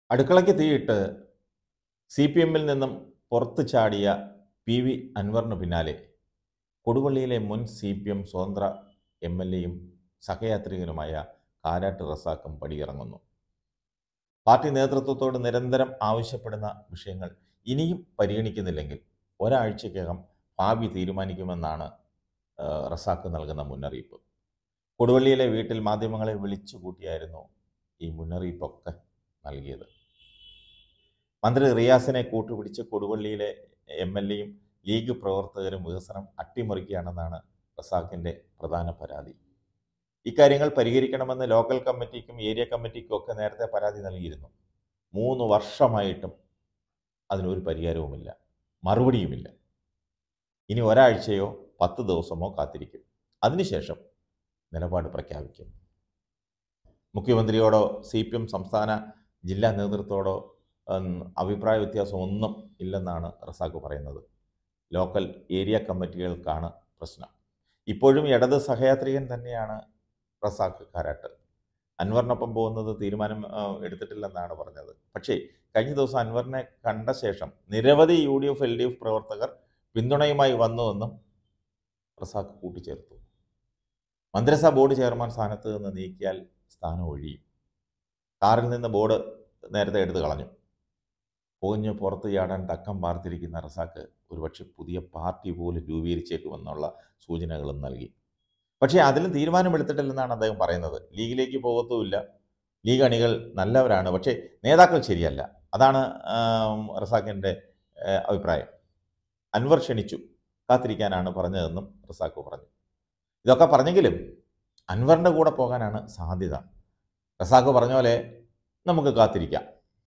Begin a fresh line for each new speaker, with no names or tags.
അടുക്കളയ്ക്ക് തീയിട്ട് C P എമ്മിൽ നിന്നും പുറത്തു ചാടിയ പി വി അൻവറിന് പിന്നാലെ കൊടുവള്ളിയിലെ മുൻ സി പി എം സ്വതന്ത്ര എം എൽ എയും സഹയാത്രികനുമായ കാരാട്ട് റസാക്കും പടിയിറങ്ങുന്നു പാർട്ടി നേതൃത്വത്തോട് നിരന്തരം ആവശ്യപ്പെടുന്ന വിഷയങ്ങൾ ഇനിയും പരിഗണിക്കുന്നില്ലെങ്കിൽ ഒരാഴ്ചക്കകം ഭാവി തീരുമാനിക്കുമെന്നാണ് ആ, റസാക്ക് നൽകുന്ന മുന്നറിയിപ്പ് കൊടുവള്ളിയിലെ വീട്ടിൽ മാധ്യമങ്ങളെ വിളിച്ചു കൂട്ടിയായിരുന്നു ഈ മുന്നറിയിപ്പൊക്കെ നൽകിയത് മന്ത്രി റിയാസിനെ കൂട്ടുപിടിച്ച് കൊടുവള്ളിയിലെ എം എൽ എയും ലീഗ് പ്രവർത്തകരും വികസനം അട്ടിമറിക്കുകയാണെന്നാണ് റസാഖിൻ്റെ പ്രധാന പരാതി ഇക്കാര്യങ്ങൾ പരിഹരിക്കണമെന്ന് ലോക്കൽ കമ്മിറ്റിക്കും ഏരിയ കമ്മിറ്റിക്കും ഒക്കെ നേരത്തെ പരാതി നൽകിയിരുന്നു മൂന്ന് വർഷമായിട്ടും അതിനൊരു പരിഹാരവുമില്ല മറുപടിയുമില്ല ഇനി ഒരാഴ്ചയോ പത്ത് ദിവസമോ കാത്തിരിക്കും അതിനുശേഷം നിലപാട് പ്രഖ്യാപിക്കും മുഖ്യമന്ത്രിയോടോ സി പി എം സംസ്ഥാന ജില്ലാ നേതൃത്വത്തോടോ ഉം, അഭിപ്രായ വ്യത്യാസം ഒന്നും ഇല്ലെന്നാണ് റസാഖ് പറയുന്നത് ലോക്കൽ ഏരിയ കമ്മിറ്റികൾക്കാണ് പ്രശ്നം ഇപ്പോഴും ഇടത് സഹയാത്രികൻ തന്നെയാണ് റസാഖ് കാരാട്ട് അൻവറിനൊപ്പം പോകുന്നത് തീരുമാനം ആ, എടുത്തിട്ടില്ലെന്നാണ് പറഞ്ഞത് പക്ഷേ കഴിഞ്ഞ ദിവസം അൻവറിനെ കണ്ട ശേഷം നിരവധി U D F L D F പ്രവർത്തകർ പിന്തുണയുമായി വന്നുവെന്നും റസാഖ് കൂട്ടിച്ചേർത്തു മന്ത്രിസഭാ ബോർഡ് ചെയർമാൻ സ്ഥാനത്ത് നിന്ന് നീക്കിയാൽ സ്ഥാനം ഒഴിയും കാറിൽ നിന്ന് ബോർഡ് നേരത്തെ എടുത്തു കളഞ്ഞു പുകഞ്ഞ് പുറത്ത് ചാടാൻ തക്കം പാർത്തിരിക്കുന്ന റസാക്ക് ഒരുപക്ഷെ പുതിയ പാർട്ടി പോലും രൂപീകരിച്ചേക്കുമെന്നുള്ള സൂചനകളും നൽകി പക്ഷേ അതിലും തീരുമാനമെടുത്തിട്ടില്ലെന്നാണ് അദ്ദേഹം പറയുന്നത് ലീഗിലേക്ക് പോകത്തുമില്ല ലീഗ് അണികൾ നല്ലവരാണ് പക്ഷേ നേതാക്കൾ ശരിയല്ല അതാണ് ആം, റസാഖിൻ്റെ ഏഹ്, അഭിപ്രായം അൻവർ ക്ഷണിച്ചു കാത്തിരിക്കാനാണ് പറഞ്ഞതെന്നും റസാഖ് പറഞ്ഞു ഇതൊക്കെ പറഞ്ഞെങ്കിലും അൻവറിൻ്റെ കൂടെ പോകാനാണ് സാധ്യത റസാഖ് പറഞ്ഞ പോലെ നമുക്ക് കാത്തിരിക്കാം